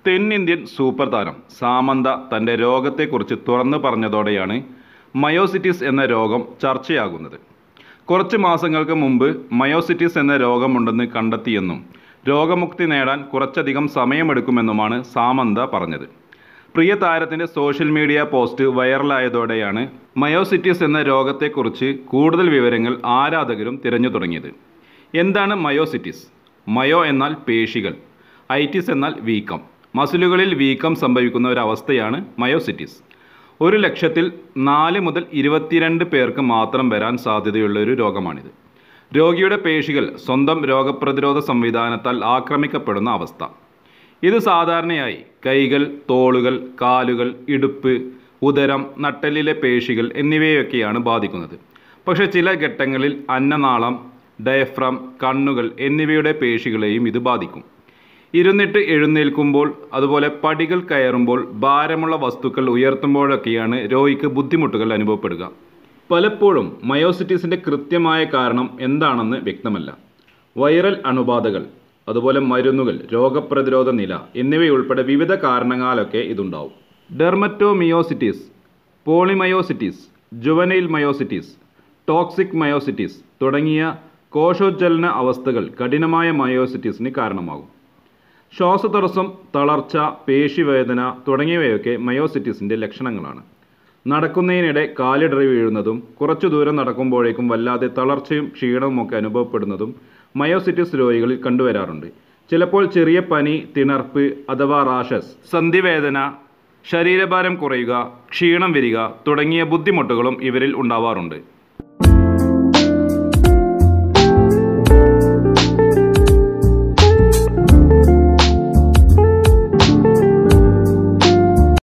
തെന്നിന്ത്യൻ സൂപ്പർ താരം സാമന്ത തൻ്റെ രോഗത്തെക്കുറിച്ച് തുറന്നു പറഞ്ഞതോടെയാണ് മയോസിറ്റിസ് എന്ന രോഗം ചർച്ചയാകുന്നത് കുറച്ച് മാസങ്ങൾക്ക് മുമ്പ് മയോസിറ്റിസ് എന്ന രോഗമുണ്ടെന്ന് കണ്ടെത്തിയെന്നും രോഗമുക്തി നേടാൻ കുറച്ചധികം സമയമെടുക്കുമെന്നുമാണ് സാമന്ത പറഞ്ഞത് പ്രിയ താരത്തിൻ്റെ സോഷ്യൽ മീഡിയ പോസ്റ്റ് വൈറലായതോടെയാണ് മയോസിറ്റിസ് എന്ന രോഗത്തെക്കുറിച്ച് കൂടുതൽ വിവരങ്ങൾ ആരാധകരും തിരഞ്ഞു തുടങ്ങിയത് എന്താണ് മയോസിറ്റിസ് മയോ എന്നാൽ പേശികൾ ഐറ്റിസ് എന്നാൽ വീക്കം മസിലുകളിൽ വീക്കം സംഭവിക്കുന്ന ഒരവസ്ഥയാണ് മയോസിറ്റിസ് ഒരു ലക്ഷത്തിൽ നാല് മുതൽ ഇരുപത്തിരണ്ട് പേർക്ക് മാത്രം വരാൻ സാധ്യതയുള്ള ഒരു രോഗമാണിത് രോഗിയുടെ പേശികൾ സ്വന്തം രോഗപ്രതിരോധ സംവിധാനത്താൽ ആക്രമിക്കപ്പെടുന്ന അവസ്ഥ ഇത് സാധാരണയായി കൈകൾ തോളുകൾ കാലുകൾ ഇടുപ്പ് ഉദരം നട്ടെല്ലിലെ പേശികൾ എന്നിവയൊക്കെയാണ് ബാധിക്കുന്നത് പക്ഷേ ചില ഘട്ടങ്ങളിൽ അന്നനാളം ഡയഫ്രം കണ്ണുകൾ എന്നിവയുടെ പേശികളെയും ഇത് ബാധിക്കും ഇരുന്നിട്ട് എഴുന്നേൽക്കുമ്പോൾ അതുപോലെ പടികൾ കയറുമ്പോൾ ഭാരമുള്ള വസ്തുക്കൾ ഉയർത്തുമ്പോഴൊക്കെയാണ് രോഗിക്ക് ബുദ്ധിമുട്ടുകൾ അനുഭവപ്പെടുക പലപ്പോഴും മയോസിറ്റീസിൻ്റെ കൃത്യമായ കാരണം എന്താണെന്ന് വ്യക്തമല്ല വൈറൽ അണുബാധകൾ അതുപോലെ മരുന്നുകൾ രോഗപ്രതിരോധ നില എന്നിവയുൾപ്പെടെ വിവിധ കാരണങ്ങളൊക്കെ ഇതുണ്ടാവും ഡെർമറ്റോമിയോസിറ്റീസ് പോളിമയോസിറ്റീസ് ജുവനൈൽ മയോസിറ്റീസ് ടോക്സിക് മയോസിറ്റീസ് തുടങ്ങിയ കോശോജ്വലന അവസ്ഥകൾ കഠിനമായ മയോസിറ്റീസിന് കാരണമാകും ശ്വാസതടസ്സം തളർച്ച പേശിവേദന തുടങ്ങിയവയൊക്കെ മയോസിറ്റീസിൻ്റെ ലക്ഷണങ്ങളാണ് നടക്കുന്നതിനിടെ കാലിടറി വീഴുന്നതും കുറച്ചു ദൂരം നടക്കുമ്പോഴേക്കും വല്ലാതെ തളർച്ചയും ക്ഷീണവും ഒക്കെ അനുഭവപ്പെടുന്നതും മയോസിറ്റിസ് രോഗികളിൽ കണ്ടുവരാറുണ്ട് ചിലപ്പോൾ ചെറിയ പനി തിണർപ്പ് അഥവാ റാഷസ് സന്ധിവേദന ശരീരഭാരം കുറയുക ക്ഷീണം വരിക തുടങ്ങിയ ബുദ്ധിമുട്ടുകളും ഇവരിൽ ഉണ്ടാവാറുണ്ട്